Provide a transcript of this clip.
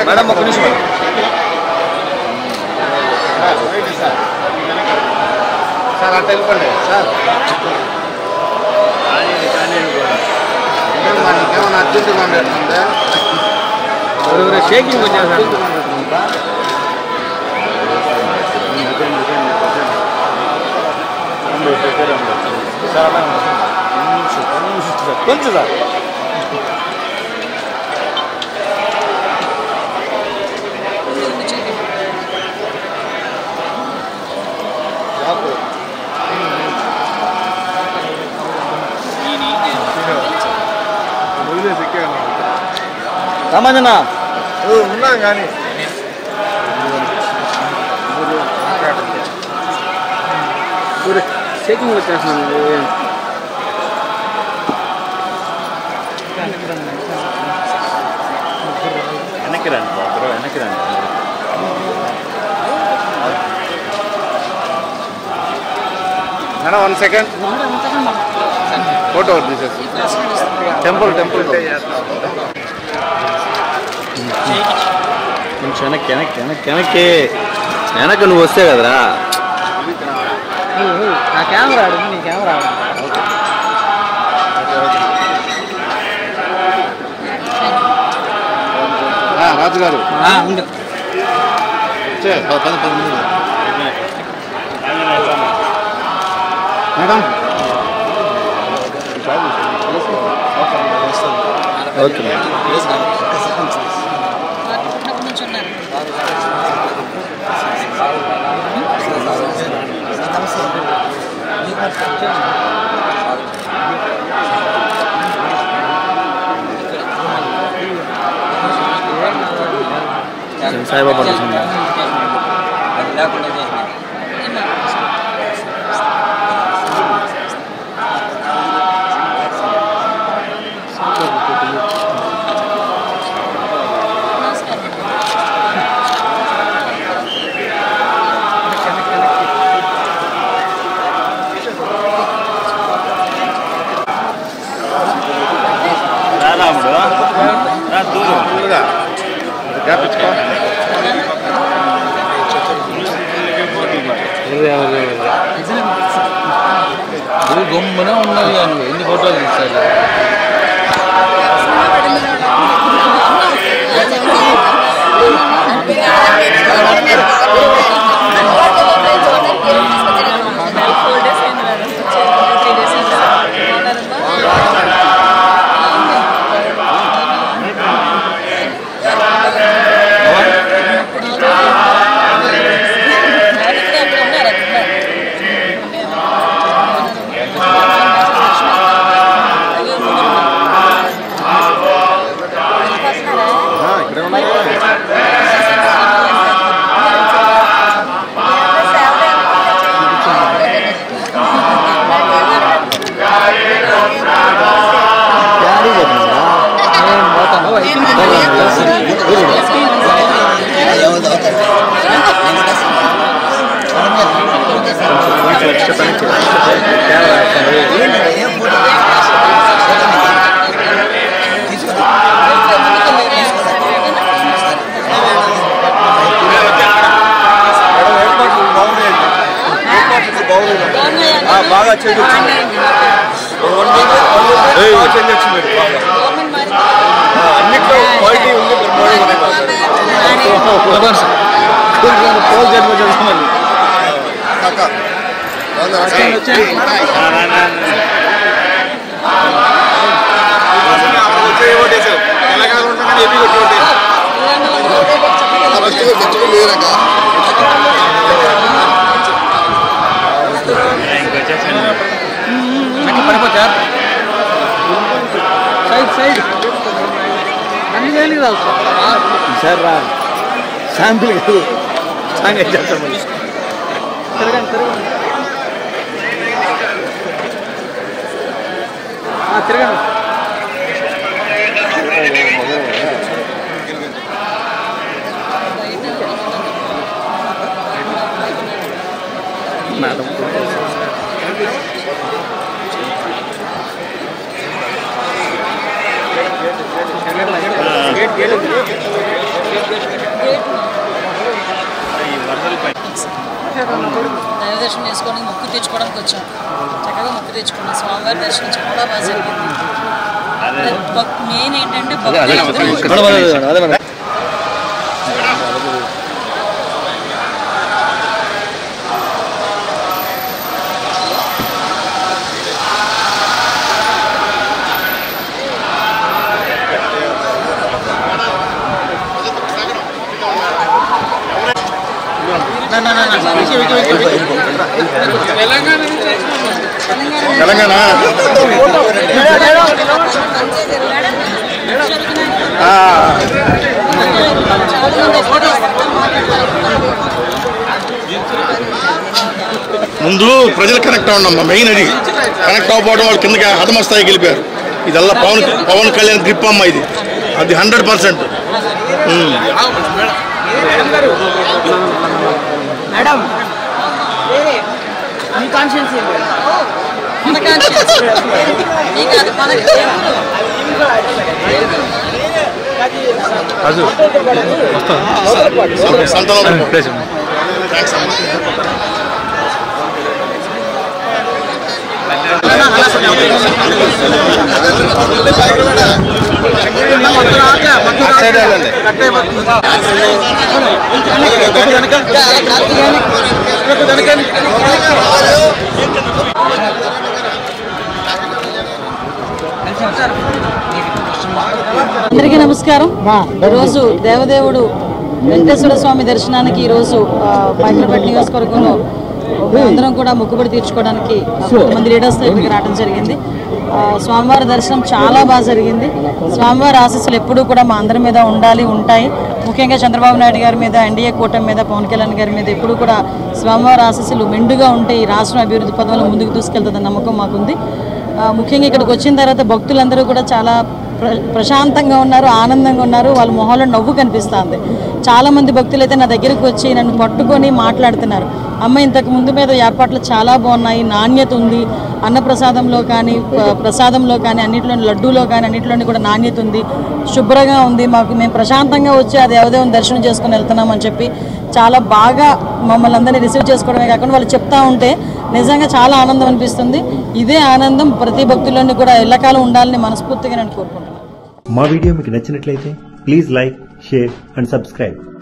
Madam ఒక నిమిషం madam. Sir అట్లా వెళ్ళిపోండి సార్ ఏమమ్మా, నీకేమన్నా అర్జెంటుగా ఉండేటుందా షేకింగ్ వచ్చారు సార్ కొంచెం సార్ రామాంజన ఉన్నాం కానీ షేకింగ్ వచ్చేస్తున్నాను వెనక్కి రండి బాబు వెనక్కి రండి మేడం వన్ సెకండ్ ఫోటో తీసేసి టెంపుల్ టెంపుల్ కొంచెం వెనక్కి వెనక్కి వెనక్కి వెనక్కి వెనక్కి నువ్వు వస్తే కదరా నా కెమెరా అడుగు నీ కెమెరా రాజు గారు ఉండు పది పది మంది మేడం ఓకే మేడం సాయిబాబా దర్శనం లేకుండా చేసిన రాముడు రా దూరం గ్యాప్ ఇచ్చుకో గమ్మున ఉన్నది కానీ ఎన్ని ఫోటోలు తీస్తారు ఇక్కడే ఉన్నాయి బాగా చేంజ్ వచ్చింది వన్ వీక్ బాగా చేంజ్ వచ్చింది బాగా ఆ, అన్నిట్లో క్వాలిటీ ఉంది బ్రహ్మాండంగా ఉంది బాగా. పోల్ జన్మ చేస్తున్నాను తెలంగాణ ఉండగానే ఏపీ కొట్టి పడిపోతారు సైడ్ సైడ్ అన్ని వేలు రావు సార్ రా శాంపిల్ కాదు సాంగ్ చేస్తాం తిరగండి తిరగండి ఆ, తిరగండి మేడం దైవ దర్శనం చేసుకొని మొక్కు తెచ్చుకోవడానికి వచ్చాం చక్కగా మొక్కు తెచ్చుకున్నాం స్వామివారి దర్శనం చాలా బాగా జరిగింది భక్- మెయిన్ ఏంటంటే భక్తులందరూ మేడం అదే మేడం, అదే మేడం తెలంగాణ ఆ, ముందు ప్రజలు కనెక్ట్ అవ్వడం మెయిన్ అది కనెక్ట్ అవ్వకపోవడం వాళ్ళు కిందకి హతమ స్థాయికి వెళ్ళిపోయారు ఇదల్లా పవన్ పవన్ కళ్యాణ్ గ్రిప్ అమ్మ ఇది అది హండ్రెడ్ పర్సెంట్ మేడం మీ కాన్షియన్స్ ఏంటి మన కాన్షియస్ మీకు అది మనకి దేవుడు. రాజు సంతానం ప్లేస్ థ్యాంక్స్ అమ్మా సైడ్ వెళ్ళండి అందరికీ నమస్కారం ఈరోజు దేవదేవుడు వెంకటేశ్వర స్వామి దర్శనానికి ఈరోజు ఆ, పైకలపేట నియోజకవర్గంలో అందరం కూడా మొక్కుబడి తీర్చుకోవడానికి ఆ, కొంతమంది లీడర్స్ ఇక్కడికి రావడం జరిగింది ఆ, స్వామివారి దర్శనం చాలా బాగా జరిగింది స్వామివారి ఆశీస్సులు ఎప్పుడూ కూడా మా అందరి మీద ఉండాలి ఉంటాయి ముఖ్యంగా చంద్రబాబు నాయుడు గారి మీద ఎన్డీఏ కూటమి మీద పవన్ కళ్యాణ్ గారి మీద ఎప్పుడూ కూడా స్వామివారి ఆశీస్సులు మెండుగా ఉంటే ఈ రాష్ట్రం అభివృద్ధి పదంలో ముందుకు తీసుకెళ్తుందన్న నమ్మకం మాకుంది ఆ, ముఖ్యంగా ఇక్కడికి వచ్చిన తర్వాత భక్తులందరూ కూడా చాలా ప్ర ప్రశాంతంగా ఉన్నారు ఆనందంగా ఉన్నారు వాళ్ళ మొహంలో నవ్వు కనిపిస్తుంది చాలామంది భక్తులు అయితే నా దగ్గరికి వచ్చి నన్ను పట్టుకొని మాట్లాడుతున్నారు అమ్మ ఇంతకు ముందు మీద ఏర్పాట్లు చాలా బాగున్నాయి నాణ్యత ఉంది అన్నప్రసాదంలో కానీ ప- ప్రసాదంలో కానీ అన్నింటిలో లడ్డూలో కానీ అన్నింటిలోని కూడా నాణ్యత ఉంది శుభ్రంగా ఉంది మాకు మేము ప్రశాంతంగా వచ్చి ఆ దేవదేవుని దర్శనం చేసుకుని వెళ్తున్నామని చెప్పి చాలా బాగా మమ్మల్ని అందరినీ రిసీవ్ చేసుకోవడమే కాకుండా వాళ్ళు చెప్తా ఉంటే నిజంగా చాలా ఆనందం అనిపిస్తుంది ఇదే ఆనందం ప్రతి భక్తుల్లోని కూడా ఎల్లకాలం ఉండాలని మనస్ఫూర్తిగా నేను కోరుకుంటున్నాను మా వీడియో మీకు నచ్చినట్లయితే please like share and subscribe